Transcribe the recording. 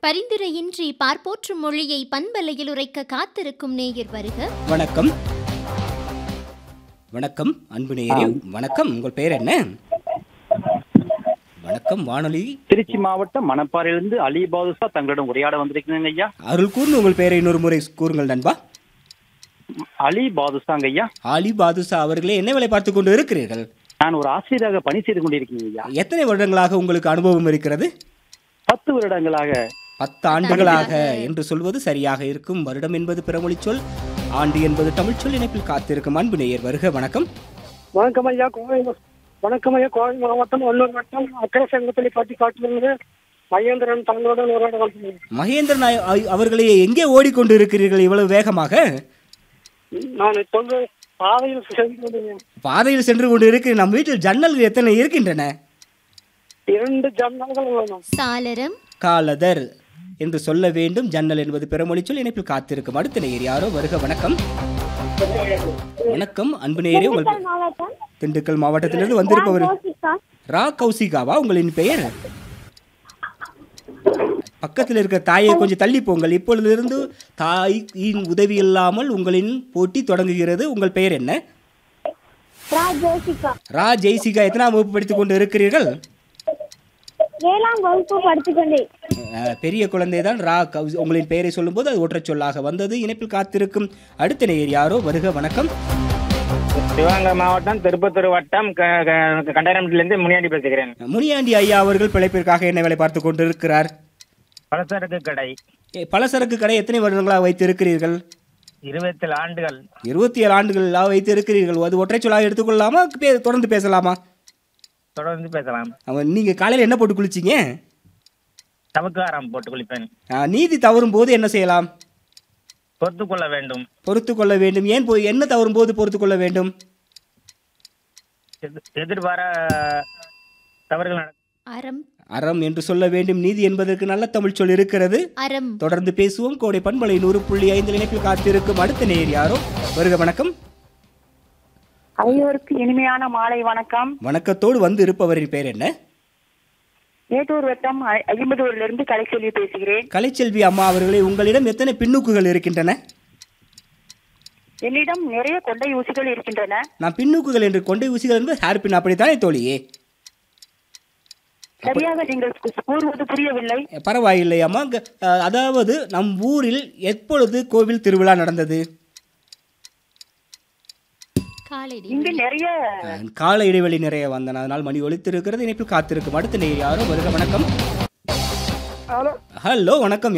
பரிந்துரையின்றி பார்ப்போற்றும் மொழியை பண்பலையில் உரைக்க காத்திருக்கும் நேயர் வருக வணக்கம் வணக்கம் அன்பு நேயரே வணக்கம் உங்கள் பெயர் என்ன வணக்கம் வானொலி திருச்சி மாவட்டம் மணப்பாறையிலிருந்து அலி பாதுஷா தங்களிடம் உரையாட வந்திருக்கிறேங்க ஐயா அருள் கூர்ந்து உங்கள் பெயரை இன்னொரு முறை கூறுங்கள் நண்பா அலி பாதுஷாங்க ஐயா ஆலி பாதுஷா அவர்களே என்ன வேலை பார்த்து கொண்டு இருக்கிறீர்கள் நான் ஒரு ஆசிரியராக பணி செய்து கொண்டிருக்கேன் ஐயா எத்தனை வருடங்களாக உங்களுக்கு அனுபவம் இருக்கிறது பத்து வருடங்களாக பத்து ஆண்டுகளாக என்று சொல்வது சரியாக இருக்கும் வருடம் என்பது பிறமொழி சொல் ஆண்டு என்பது தமிழ் சொல் இணைப்பில் காத்திருக்கும் அன்பு நேயர் வருக வணக்கம் வணக்கம் ஐயா கோவை மா- வணக்கம் ஐயா கோவை மாவட்டம் வள்ளூர் வட்டம் அக்கரை சங்கப்பள்ளி பட்டி காட்டிலிருந்து மகேந்திரன் தங்களுடன் உரையாட வந்தேன். மகேந்திரன் அ- அ- அவர்களே எங்கே ஓடிக்கொண்டு இருக்கிறீர்கள் இவ்வளவு வேகமாக நான் இப்பொழுது பாதையில் சென்று கொண்டிருந்தேன். பாதையில் சென்று கொண்டு இருக்கிற நம் வீட்டில் ஜன்னல்கள் எத்தனை இருக்கின்றன இரண்டு ஜன்னல்கள் உள்ளன சாளரம் காலதர் என்று சொல்ல வேண்டும் ஜன்னல் என்பது பிறமொழி சொல் இணைப்பில் காத்திருக்கும் அடுத்த நேயர் யாரோ வருக வணக்கம் வணக்கம் அன்பு நேயரே உங்கள் பெ- திண்டுக்கல் மாவட்டத்திலிருந்து வந்திருப்பவர் ரா கௌசிகாவா உங்களின் பெயர் பக்கத்தில் இருக்கிற தாயை கொஞ்சம் தள்ளி போங்கள் இப்பொழுதிலிருந்து தாயின் உதவி இல்லாமல் உங்களின் போட்டி தொடங்குகிறது உங்கள் பெயர் என்ன ஜோசிகா ரா ஜெய்சிகா எத்தனாம் வகுப்பு படித்துக் கொண்டு இருக்கிறீர்கள் ஏழாம் வகுப்பு படித்துக்கொண்டேன் அஹ், பெரிய குழந்தை தான் ரா கௌசி உங்களின் பெயரை சொல்லும்போது அது ஒற்றைச் சொல்லாக வந்தது இணைப்பில் காத்திருக்கும் அடுத்த நேயர் யாரோ வருக வணக்கம் சிவகங்கை மாவட்டம் திருப்பத்தூர் வட்டம் க- க- கண்டயனமட்டிலிருந்து முனியாண்டி பேசுகிறேன் முனியாண்டி ஐயா அவர்கள் பிழைப்பிற்காக என்ன வேலை பார்த்து கொண்டிருக்கிறார் பலசரக்கு கடை ஏ, பலசரக்கு கடை எத்தனை வருடங்களாக வைத்து இருக்கிறீர்கள் இருபத்தி ஆண்டுகள் இருபத்தி ஏழு ஆண்டுகளாக வைத்து இருக்கிறீர்கள் அது ஒற்றைச் சொல்லாக எடுத்துக்கொள்ளலாமா பே- தொடர்ந்து பேசலாமா தொடர்ந்து பேசலாம் அவன் நீங்கள் காலையில் என்ன போட்டு குளிச்சிங்க தவக்காரம் போட்டு குளிப்பேன் அஹ், நீதி தவறும் போது என்ன செய்யலாம் பொறுத்து கொள்ள வேண்டும் பொறுத்து கொள்ள வேண்டும் ஏன் போய் என்ன தவறும் போது பொறுத்து கொள்ள வேண்டும் எதிர்- எதிர்பார தவறுகள் நட- அறம் அறம் என்று சொல்ல வேண்டும் நீதி என்பதற்கு நல்ல தமிழ் சொல் இருக்கிறது அறம் தொடர்ந்து பேசுவோம் கோடை பண்பலை நூறு புள்ளி ஐந்து இணைப்பில் காத்திருக்கும் அடுத்த நேர் யாரோ வருக வணக்கம் ஐயோருக்கு இனிமையான மாலை வணக்கம் வணக்கத்தோடு வந்து இருப்பவரின் பெயர் என்ன மேட்டூர் வட்டம் ஐ- ஐம்பதூர்ல இருந்து கலைச்செல்வி பேசுகிறேன் கலைச்செல்வி அம்மா அவர்களே உங்களிடம் எத்தனை பின்னூக்குகள் இருக்கின்றன என்னிடம் நிறைய கொண்டை ஊசிகள் இருக்கின்றன நான் பின்னூக்குகள் என்று கொண்டை ஊசிகள் என்பது ஹேர் பின் அப்படித்தானே தோழியே சரியாக நீங்கள் கு- கூறுவது புரியவில்லை பரவாயில்லை அம்மா க- அஹ், அதாவது நம் ஊரில் எப்பொழுது கோவில் திருவிழா நடந்தது காலடி இங்கு நிறைய அஹ், கால இடைவெளி நிறைய வந்தன அதனால் மணி ஒலித்திருக்கிறது இணைப்பில் காத்திருக்கும் அடுத்த நேர் யாரோ வருக வணக்கம் ஹலோ ஹலோ வணக்கம்